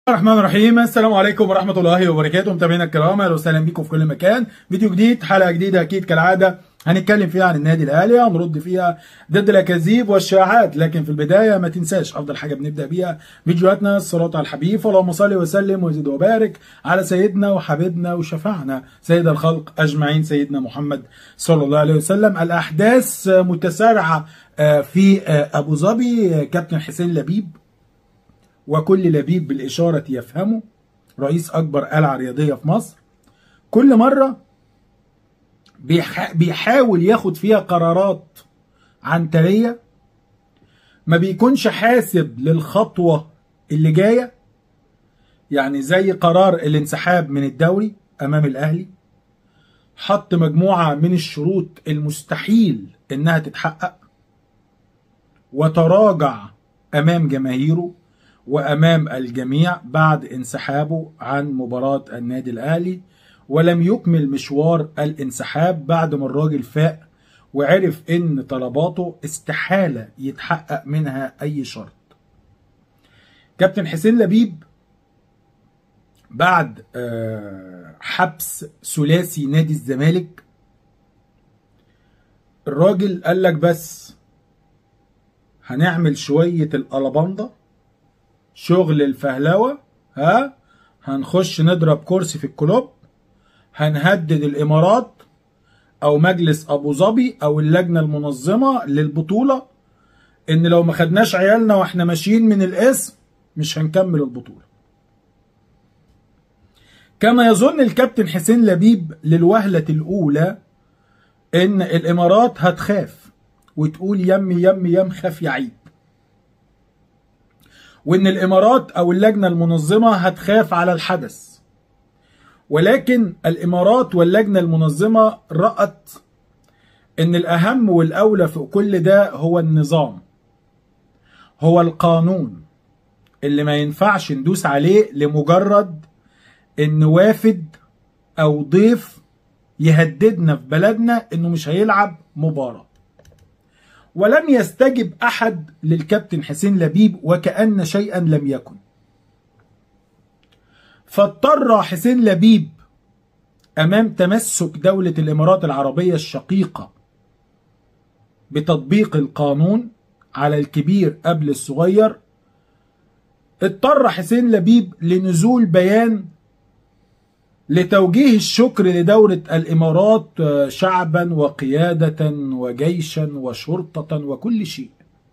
الرحمن الرحيم السلام عليكم ورحمة الله وبركاته متابعينا الكرام اهلا وسهلا بيكم في كل مكان فيديو جديد حلقة جديدة اكيد كالعادة هنتكلم فيها عن النادي الاهلي هنرد فيها ضد الاكاذيب والشائعات لكن في البداية ما تنساش افضل حاجة بنبدأ بيها فيديوهاتنا الصلاة على الحبيب اللهم صل وسلم وزد وبارك على سيدنا وحبيبنا وشفعنا سيد الخلق اجمعين سيدنا محمد صلى الله عليه وسلم الاحداث متسارعة في ابو ظبي كابتن حسين لبيب وكل لبيب بالإشارة يفهمه رئيس أكبر قلعة رياضية في مصر كل مرة بيحاول ياخد فيها قرارات عنترية ما بيكونش حاسب للخطوة اللي جاية يعني زي قرار الانسحاب من الدوري أمام الأهلي حط مجموعة من الشروط المستحيل إنها تتحقق وتراجع أمام جماهيره وامام الجميع بعد انسحابه عن مباراه النادي الاهلي ولم يكمل مشوار الانسحاب بعد ما الراجل فاق وعرف ان طلباته استحاله يتحقق منها اي شرط. كابتن حسين لبيب بعد حبس ثلاثي نادي الزمالك الراجل قال لك بس هنعمل شويه الالباندا شغل الفهلوه ها هنخش نضرب كرسي في الكلوب هنهدد الامارات او مجلس ابو ظبي او اللجنه المنظمه للبطوله ان لو ما خدناش عيالنا واحنا ماشيين من الاسم مش هنكمل البطوله كما يظن الكابتن حسين لبيب للوهله الاولى ان الامارات هتخاف وتقول يم يم يم خاف يعيب وان الامارات او اللجنه المنظمه هتخاف على الحدث ولكن الامارات واللجنه المنظمه رأت ان الاهم والاولى في كل ده هو النظام هو القانون اللي ما ينفعش ندوس عليه لمجرد ان وافد او ضيف يهددنا في بلدنا انه مش هيلعب مباراه ولم يستجب احد للكابتن حسين لبيب وكأن شيئا لم يكن فاضطر حسين لبيب امام تمسك دولة الامارات العربية الشقيقة بتطبيق القانون على الكبير قبل الصغير اضطر حسين لبيب لنزول بيان لتوجيه الشكر لدولة الإمارات شعبا وقيادة وجيشا وشرطة وكل شيء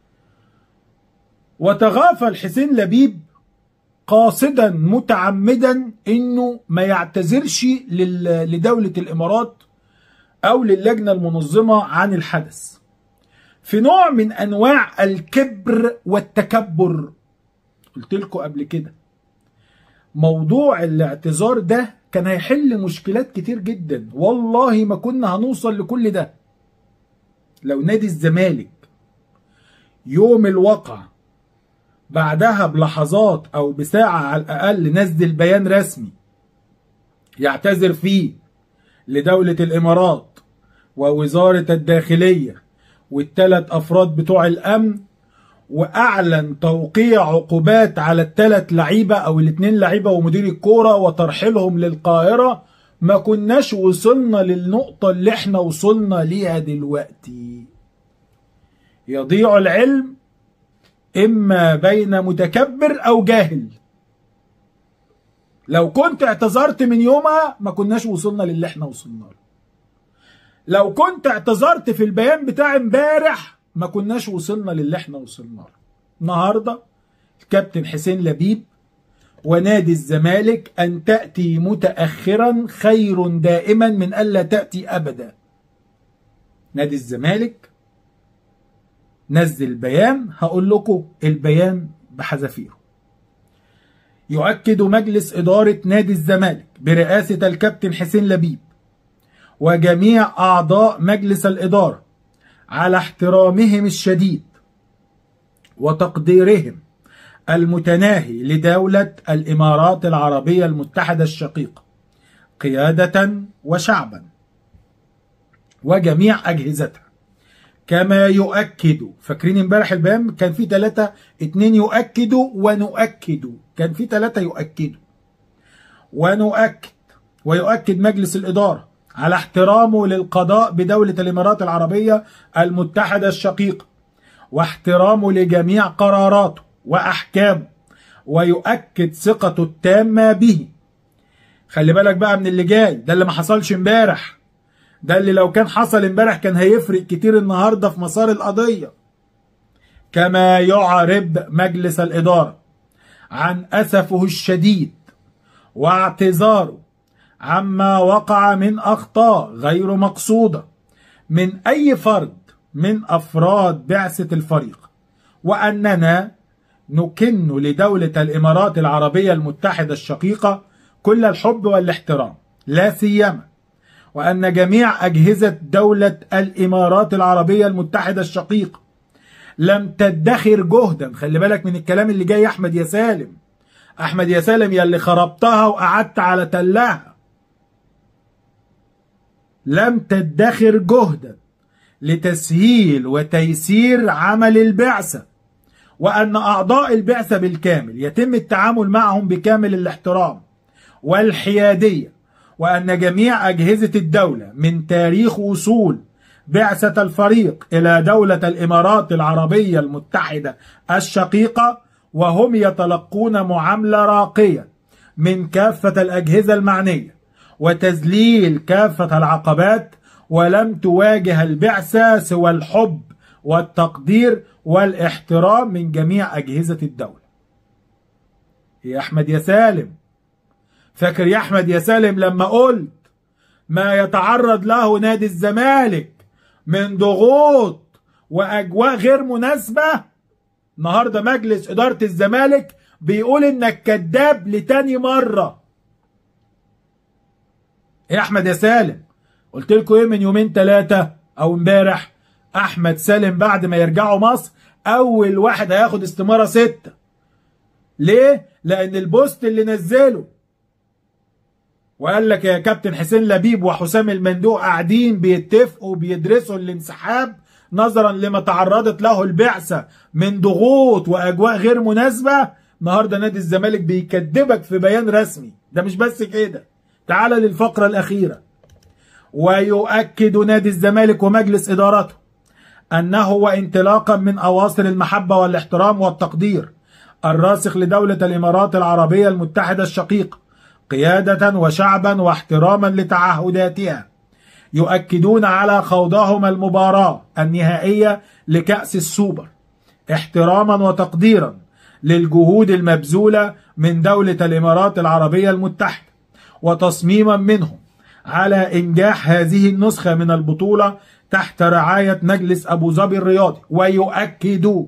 وتغافل حسين لبيب قاصدا متعمدا انه ما يعتذرش لدولة الامارات او للجنة المنظمة عن الحدث في نوع من انواع الكبر والتكبر قلت لكم قبل كده موضوع الاعتذار ده كان هيحل مشكلات كتير جدا والله ما كنا هنوصل لكل ده لو نادي الزمالك يوم الواقع بعدها بلحظات او بساعة على الاقل نزل بيان رسمي يعتذر فيه لدولة الامارات ووزارة الداخلية والثلاث افراد بتوع الامن واعلن توقيع عقوبات على الثلاث لعيبه او الاثنين لعيبه ومدير الكوره وترحيلهم للقاهره ما كناش وصلنا للنقطه اللي احنا وصلنا ليها دلوقتي يضيع العلم اما بين متكبر او جاهل لو كنت اعتذرت من يومها ما كناش وصلنا للي احنا وصلنا له لو كنت اعتذرت في البيان بتاع امبارح ما كناش وصلنا للي احنا وصلنا له النهارده الكابتن حسين لبيب ونادي الزمالك ان تاتي متاخرا خير دائما من الا تاتي ابدا نادي الزمالك نزل بيان هقول لكم البيان بحذافيره يؤكد مجلس اداره نادي الزمالك برئاسه الكابتن حسين لبيب وجميع اعضاء مجلس الاداره على احترامهم الشديد وتقديرهم المتناهي لدولة الإمارات العربية المتحدة الشقيقة قيادة وشعبا وجميع أجهزتها كما يؤكد فاكرين امبارح البيان كان في ثلاثة اتنين يؤكدوا ونؤكد كان في ثلاثة يؤكدوا ونؤكد ويؤكد مجلس الإدارة على احترامه للقضاء بدولة الإمارات العربية المتحدة الشقيقة واحترامه لجميع قراراته وأحكامه ويؤكد ثقته التامة به خلي بالك بقى من اللي جاي ده اللي ما حصلش امبارح ده اللي لو كان حصل امبارح كان هيفرق كتير النهارده في مسار القضية كما يعرب مجلس الإدارة عن أسفه الشديد واعتذاره عما وقع من أخطاء غير مقصودة من أي فرد من أفراد بعثة الفريق وأننا نكن لدولة الإمارات العربية المتحدة الشقيقة كل الحب والاحترام لا سيما وأن جميع أجهزة دولة الإمارات العربية المتحدة الشقيقة لم تدخر جهدا خلي بالك من الكلام اللي جاي أحمد يا سالم أحمد يا سالم يا اللي خربتها وقعدت على تلها لم تدخر جهدا لتسهيل وتيسير عمل البعثة وأن أعضاء البعثة بالكامل يتم التعامل معهم بكامل الاحترام والحيادية وأن جميع أجهزة الدولة من تاريخ وصول بعثة الفريق إلى دولة الإمارات العربية المتحدة الشقيقة وهم يتلقون معاملة راقية من كافة الأجهزة المعنية وتذليل كافة العقبات ولم تواجه البعثة سوى الحب والتقدير والاحترام من جميع أجهزة الدولة يا أحمد يا سالم فاكر يا أحمد يا سالم لما قلت ما يتعرض له نادي الزمالك من ضغوط وأجواء غير مناسبة النهاردة مجلس إدارة الزمالك بيقول إنك كذاب لتاني مرة يا أحمد يا سالم قلت لكم إيه من يومين ثلاثة أو امبارح أحمد سالم بعد ما يرجعوا مصر أول واحد هياخد استمارة ستة ليه؟ لأن البوست اللي نزله وقال لك يا كابتن حسين لبيب وحسام المندوق قاعدين بيتفقوا بيدرسوا الانسحاب نظرا لما تعرضت له البعثة من ضغوط وأجواء غير مناسبة النهاردة نادي الزمالك بيكذبك في بيان رسمي ده مش بس كده تعال للفقرة الأخيرة ويؤكد نادي الزمالك ومجلس إدارته أنه وانطلاقا من أواصر المحبة والاحترام والتقدير الراسخ لدولة الإمارات العربية المتحدة الشقيقة قيادة وشعبا واحتراما لتعهداتها يؤكدون على خوضهم المباراة النهائية لكأس السوبر احتراما وتقديرا للجهود المبذولة من دولة الإمارات العربية المتحدة وتصميما منهم على إنجاح هذه النسخة من البطولة تحت رعاية مجلس أبو ظبي الرياضي ويؤكد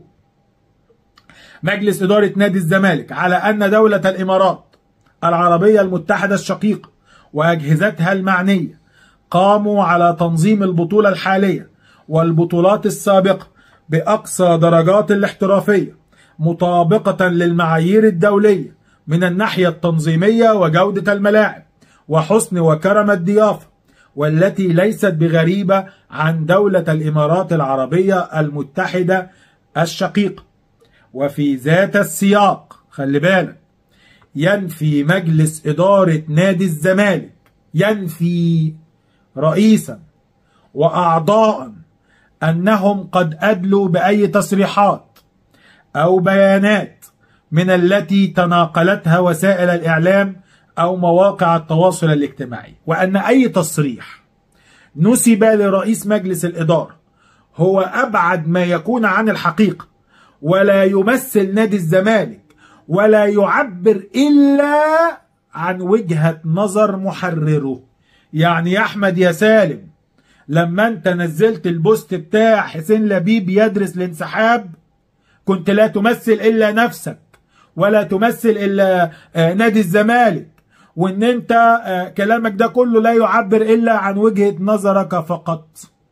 مجلس إدارة نادي الزمالك على أن دولة الإمارات العربية المتحدة الشقيقة وأجهزتها المعنية قاموا على تنظيم البطولة الحالية والبطولات السابقة بأقصى درجات الاحترافية مطابقة للمعايير الدولية من الناحية التنظيمية وجودة الملاعب وحسن وكرم الضيافة والتي ليست بغريبة عن دولة الإمارات العربية المتحدة الشقيقة وفي ذات السياق خلي بالك ينفي مجلس إدارة نادي الزمالك ينفي رئيسا وأعضاء أنهم قد أدلوا بأي تصريحات أو بيانات من التي تناقلتها وسائل الإعلام أو مواقع التواصل الاجتماعي وأن أي تصريح نسب لرئيس مجلس الإدارة هو أبعد ما يكون عن الحقيقة ولا يمثل نادي الزمالك ولا يعبر إلا عن وجهة نظر محرره يعني يا أحمد يا سالم لما أنت نزلت البوست بتاع حسين لبيب يدرس الانسحاب كنت لا تمثل إلا نفسك ولا تمثل إلا نادي الزمالك وان انت كلامك ده كله لا يعبر الا عن وجهة نظرك فقط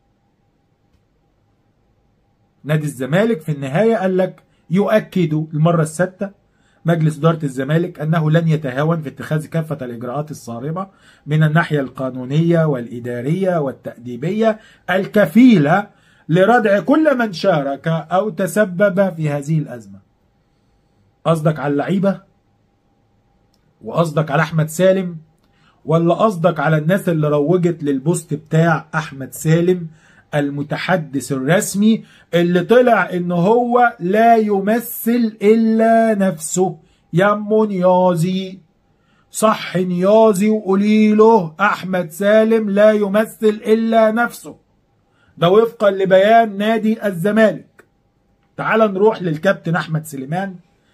نادي الزمالك في النهاية قال لك يؤكد المرة السادسة مجلس إدارة الزمالك أنه لن يتهاون في اتخاذ كافة الإجراءات الصارمة من الناحية القانونية والإدارية والتأديبية الكفيلة لردع كل من شارك أو تسبب في هذه الأزمة قصدك على اللعيبة وقصدك على أحمد سالم ولا قصدك على الناس اللي روجت للبوست بتاع أحمد سالم المتحدث الرسمي اللي طلع ان هو لا يمثل الا نفسه يم نيازي صح نيازي وقولي له احمد سالم لا يمثل الا نفسه ده وفقا لبيان نادي الزمالك تعال نروح للكابتن احمد سليمان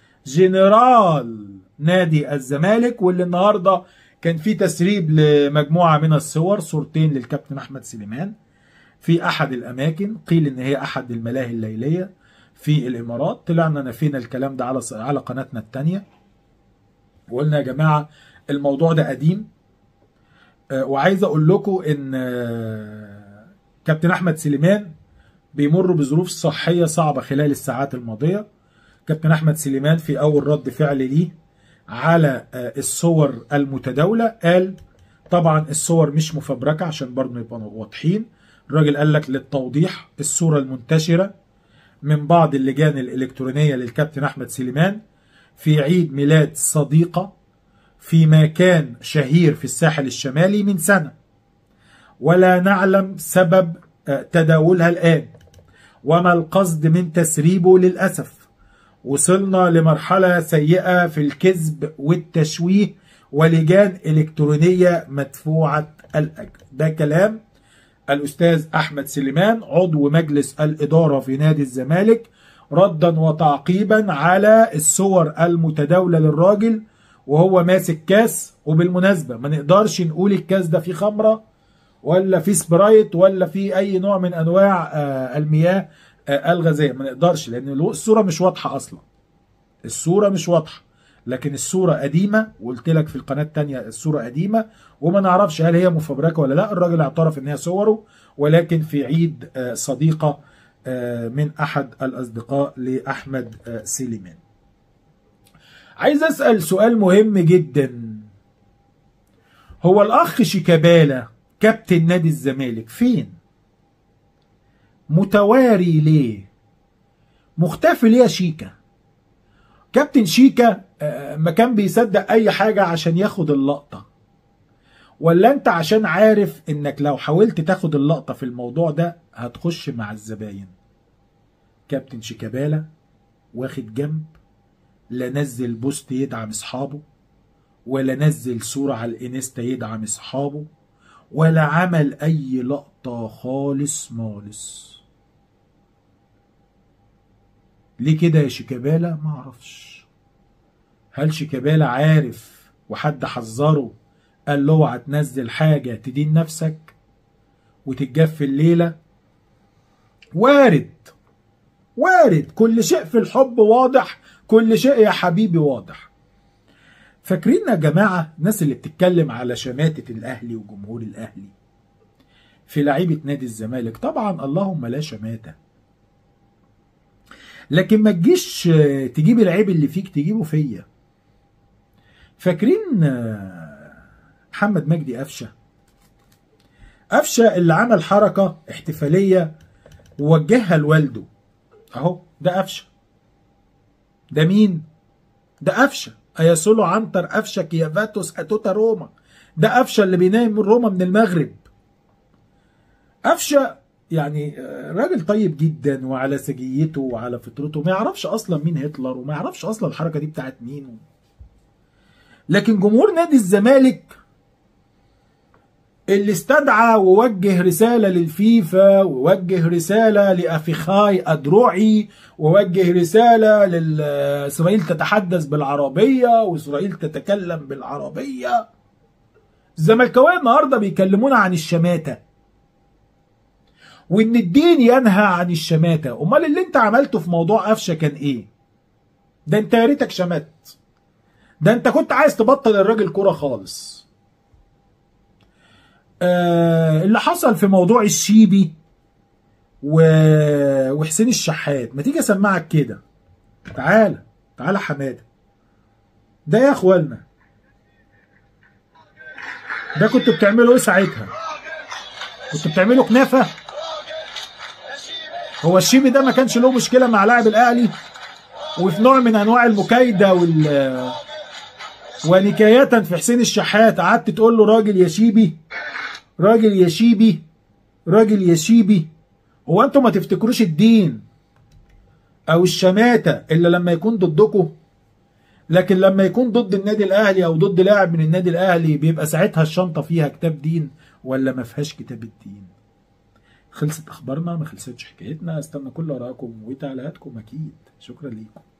جنرال نادي الزمالك واللي النهارده كان في تسريب لمجموعه من الصور صورتين للكابتن احمد سليمان في احد الاماكن قيل ان هي احد الملاهي الليليه في الامارات طلعنا نفينا الكلام ده على على قناتنا الثانيه وقلنا يا جماعه الموضوع ده قديم آه وعايز اقول لكم ان آه كابتن احمد سليمان بيمر بظروف صحيه صعبه خلال الساعات الماضيه كابتن احمد سليمان في اول رد فعل ليه على آه الصور المتداوله قال طبعا الصور مش مفبركه عشان برضه نبقى واضحين الراجل قال لك للتوضيح الصورة المنتشرة من بعض اللجان الإلكترونية للكابتن أحمد سليمان في عيد ميلاد صديقة في مكان شهير في الساحل الشمالي من سنة ولا نعلم سبب تداولها الآن وما القصد من تسريبه للأسف وصلنا لمرحلة سيئة في الكذب والتشويه ولجان إلكترونية مدفوعة الأجر ده كلام الأستاذ أحمد سليمان عضو مجلس الإدارة في نادي الزمالك ردا وتعقيبا على الصور المتداولة للراجل وهو ماسك كاس وبالمناسبة ما نقدرش نقول الكاس ده فيه خمرة ولا فيه سبرايت ولا فيه أي نوع من أنواع المياه الغازية ما نقدرش لأن الصورة مش واضحة أصلا الصورة مش واضحة لكن الصورة قديمة وقلت لك في القناة التانية الصورة قديمة وما نعرفش هل هي مفبركة ولا لا الراجل اعترف ان هي صوره ولكن في عيد صديقة من احد الاصدقاء لاحمد سليمان عايز اسأل سؤال مهم جدا هو الاخ شيكابالا كابتن نادي الزمالك فين متواري ليه مختفي ليه يا شيكا كابتن شيكا ما كان بيصدق اي حاجة عشان ياخد اللقطة ولا انت عشان عارف انك لو حاولت تاخد اللقطة في الموضوع ده هتخش مع الزباين كابتن شيكابالا واخد جنب لا نزل بوست يدعم اصحابه ولا نزل صورة على الانستا يدعم اصحابه ولا عمل اي لقطة خالص مالص ليه كده يا شيكابالا ما اعرفش هل شيكابالا عارف وحد حذره قال له اوعى تنزل حاجه تدين نفسك وتتجف الليله وارد وارد كل شيء في الحب واضح كل شيء يا حبيبي واضح فاكرين يا جماعه الناس اللي بتتكلم على شماتة الاهلي وجمهور الاهلي في لعيبه نادي الزمالك طبعا اللهم لا شماته لكن ما تجيش تجيب العيب اللي فيك تجيبه فيا فاكرين محمد مجدي قفشه قفشه اللي عمل حركه احتفاليه ووجهها لوالده اهو ده قفشه ده مين ده قفشه اياسولو عنتر قفشه كيافاتوس اتوتا روما ده قفشه اللي بينام من روما من المغرب قفشه يعني راجل طيب جدا وعلى سجيته وعلى فطرته ما يعرفش اصلا مين هتلر وما يعرفش اصلا الحركه دي بتاعت مين لكن جمهور نادي الزمالك اللي استدعى ووجه رساله للفيفا ووجه رساله لافيخاي ادروعي ووجه رساله لاسرائيل تتحدث بالعربيه واسرائيل تتكلم بالعربيه الزملكاويه النهارده بيكلمونا عن الشماته وان الدين ينهى عن الشماته امال اللي انت عملته في موضوع قفشه كان ايه ده انت يا ريتك شمت ده انت كنت عايز تبطل الراجل كوره خالص آه اللي حصل في موضوع الشيبي و... وحسين الشحات ما تيجي اسمعك كده تعالى تعالى حماده ده يا اخوانا ده كنتوا بتعملوا ايه ساعتها كنتوا بتعملوا كنافه هو الشيبي ده ما كانش له مشكله مع لاعب الاهلي وفي نوع من انواع المكايده وال ونكاية في حسين الشحات قعدت تقول له راجل يا شيبي راجل يا شيبي راجل يا شيبي هو انتوا ما تفتكروش الدين او الشماتة الا لما يكون ضدكم لكن لما يكون ضد النادي الاهلي او ضد لاعب من النادي الاهلي بيبقى ساعتها الشنطة فيها كتاب دين ولا ما فيهاش كتاب الدين خلصت اخبارنا ما خلصتش حكايتنا استنى كل ارائكم وتعليقاتكم اكيد شكرا ليكم